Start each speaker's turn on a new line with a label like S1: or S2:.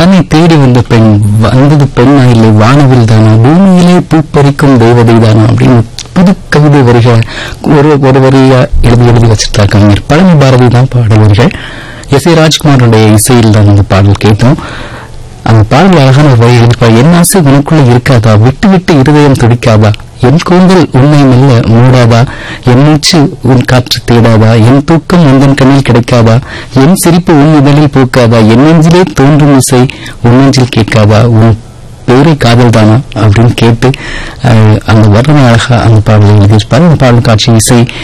S1: தன்னை தேடி வந்த பெண் வந்தது பெண்ணா இல்லை வானவில் தானா பூமியிலே பூப்பறிக்கும் தேவதை தானா அப்படின்னு புது கவிதை வரிகளை ஒரு ஒரு வரியா எழுதி எழுதி வச்சிருந்தார் கவிஞர் பழனி பாரதி தான் பாடல் வரிகள் எஸ் ஏ ராஜ்குமாரோடைய இசையில் தான் அந்த பாடல் கேட்டோம் அந்த பாடல் அழகான ஒரு வரி எழுதிப்பார் என் ஆசை உனக்குள்ள இருக்காதா விட்டு விட்டு இருதயம் துடிக்காதா என் கூந்தல் உன்னை மெல்ல மூடாதா என் மூச்சு உன் காற்று தேடாதா என் தூக்கம் உந்தன் கண்ணில் கிடைக்காதா என் சிரிப்பு உன் இதழில் பூக்காதா என் நெஞ்சிலே தோன்றும் இசை உன் நெஞ்சில் கேட்காதா உன் பேரை காதல் தானா அப்படின்னு கேட்டு அஹ், அந்த வர்ணனை அழகா அந்த பாடலை எழுதியிருப்பார் அந்த பாடல் காட்சி இசை